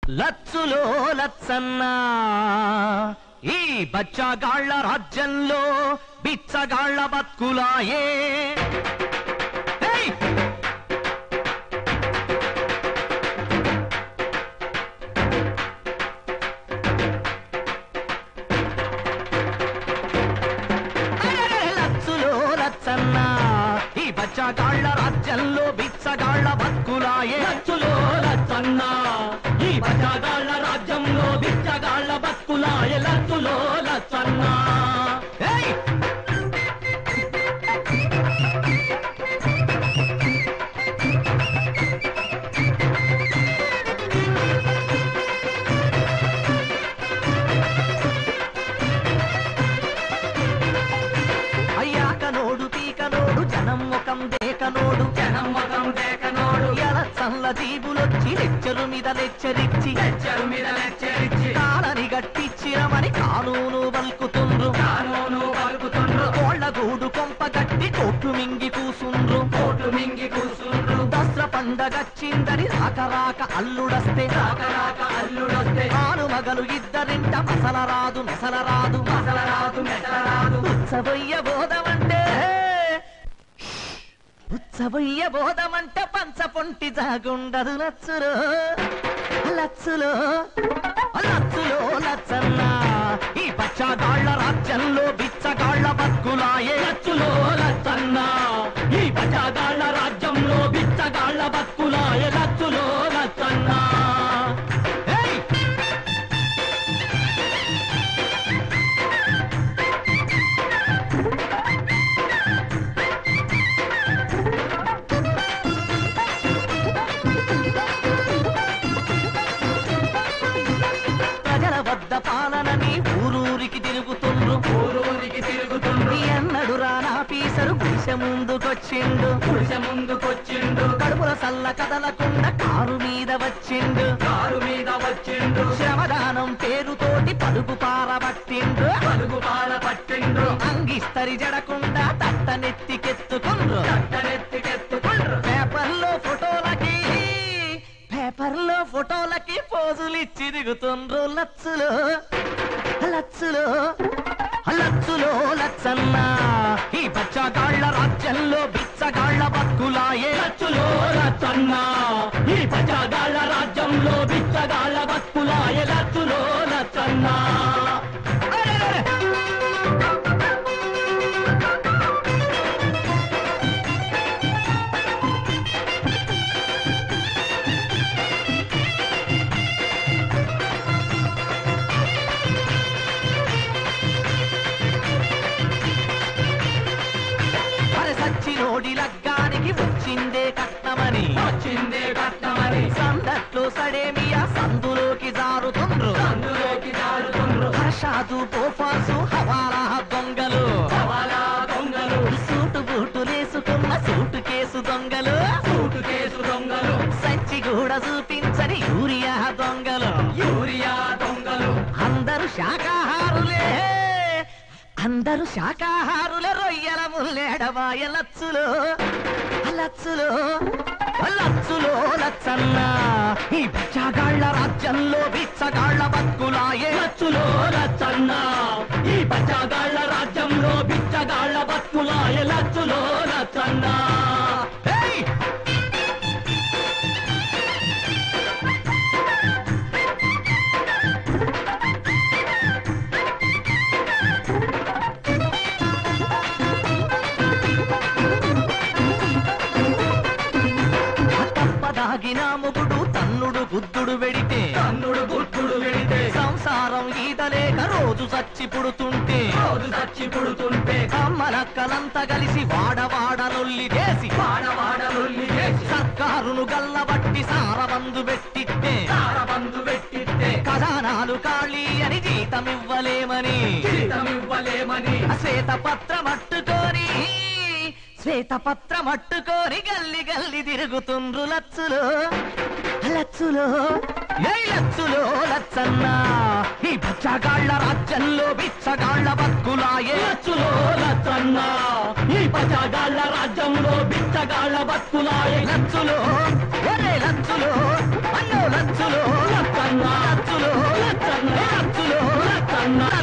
లచ్చులో లచ్చన్న ఈ బచ్చగాళ్ల రాజ్యంలో బిచ్చగాళ్ల బతుకులాయే ఏయ్! అరెరెరె, లచ్చులో లచ్చన్న ఈ బచ్చగాళ్ల రాజ్యంలో బిచ్చగాళ్ల బతుకులాయే లచ్చులో లచ్చన్న ఈ బజాగాళ్ళ రాజ్యంలో బిచ్చగాళ్ళ బతుకులాయ లచ్చులో లచ్చన్న ఏయ్! అయ్యాక నోడు పీక నోడు జనం ముఖం దేక నోడు జనం మతం దేకనోడు ఎల చల్ల జీబులొచ్చి లెచ్చరు మీద లెచ్చరిచ్చి లెచ్చరు మీద లెచ్చరిచ్చి కాలని గట్టిచ్చిరమని కానూను బల్కుతుండ్రు కానూను పలుకుతుండ్రు కోళ్ల గూడు కొంప గట్టి కోట్లు మింగి కూసుండ్రు కోటు మింగి కూసుండ్రు దసరా పండగచ్చిందని రాక రాక అల్లుడస్తే రాక రాక అల్లుడొస్తే ఆను మగలు ఇద్దరింట మసల రాదు మెసల రాదు మసల రాదు మెసల రాదు ఉత్సవయ్య బోధమంటే ఉత్సవయ్య బోధమంటే పంచ పొంటి జాగుండదు లచ్చులో లచ్చులో లచ్చులో లచ్చన్న ఈ బచ్చగాళ్ల రాజ్యంలో బిచ్చగాళ్ల బతుకులాయే లచ్చులో లచ్చన్న ఈ బజాగాళ్ళ రాజ్యంలో బిచ్చగాళ్ళ బతుకులాయ లచ్చులో లచ్చన్న ఏయ్! ప్రజల వద్ద పాలనని ఊరూరికి తిరుగుతుండ్రు ఊరూరికి తిరుగుతుండ్రు ఎన్నడు రానా పీసరు గుడిసె ముందుకొచ్చిండు పురుష ముందుకొచ్చిండు కడుపుల సల్ల కదలకుండా కారు మీద వచ్చిండు కారు మీద వచ్చిండు శ్రమదానం పేరుతోటి పలుగు పారబట్టిండు పలుగు పాల పట్టిండు అంగిస్తరి జడకుండా తట్టనెత్తికెత్తుకుండ్రు చట్టనెత్తికెత్తుకుండ్రు పేపర్లో ఫోటోలకి పేపర్లో ఫోటోలకి పోజులిచ్చి దిగుతుండ్రు లచ్చులు లచ్చులు లచ్చులో లచ్చన్న ఈ బచ్చగాళ్ల రాజ్యంలో బిచ్చగాళ్ల బతుకులాయే లచ్చులో లచ్చన్న ఈ బజాగాళ్ళ రాజ్యంలో బిచ్చగాళ్ళ బతుకులాయ లచ్చులో లచ్చన్న అరెరెరె! అరె సచ్చినోడి లగ్గానికి వచ్చిందే కట్నమని వచ్చిందే కట్టమని సందట్లో సడేమియా సందులోకి జారుతుండ్రు అందులోకి జారుతుండ్రు హర్షాదు పోఫాసు హవాలా దొంగలు సవాలా దొంగలు సూటు బూటులేసుకున్న సూటు కేసు దొంగలు సూటు కేసు దొంగలు సంచి కూడా చూపించని యూరియా దొంగలు యూరియా దొంగలు అందరూ శాకాహారులే అందరూ శాకాహారులే రొయ్యల ముల్లేడబాయ లచ్చులు లచ్చులు లచ్చులో లచ్చన్న ఈ బిచ్చగాళ్ల రాజ్యంలో బిచ్చగాళ్ల బతుకులాయే లచ్చులో లచ్చన్న ఈ బజాగాళ్ళ రాజ్యంలో బిచ్చగాళ్ళ బతుకులాయ లచ్చులో లచ్చన్న ఏయ్! తప్పదాగిన మొగుడు తన్నుడు గుద్దుడు వెడితే కన్నుడు గుట్టుడు వెడితే సంసారం ఈదలేక రోజు చచ్చి పుడుతుంటే రోజు చచ్చి పుడుతుంటే కమ్మలక్కలంతా కలిసి వాడవాడనొల్లి చేసి వాడవాడలుల్లి చేసి సర్కారును గల్లబట్టి సారబందు పెట్టిట్టే బంధు పెట్టిస్తే ఖజానాలు ఖాళీ అని జీతమివ్వలేమని జీతమివ్వలేమని శ్వేతపత్రం అట్టుకొని శ్వేతపత్రం అట్టుకొని గల్లి గల్లి తిరుగుతుండ్రు లచ్చులు లచ్చులు ఏయ్ లచ్చులు లచ్చన్న ఈ బచ్చగాళ్ల రాజ్యంలో బిచ్చగాళ్ల బతుకులాయే లచ్చులో లచ్చన్న ఈ బజాగాళ్ళ రాజ్యంలో బిచ్చగాళ్ళ బతుకులాయ లచ్చులు ఒరే లచ్చులు అన్నో లచ్చులో లచ్చన్న లచ్చులో లచ్చన్న లచ్చులో లచ్చన్న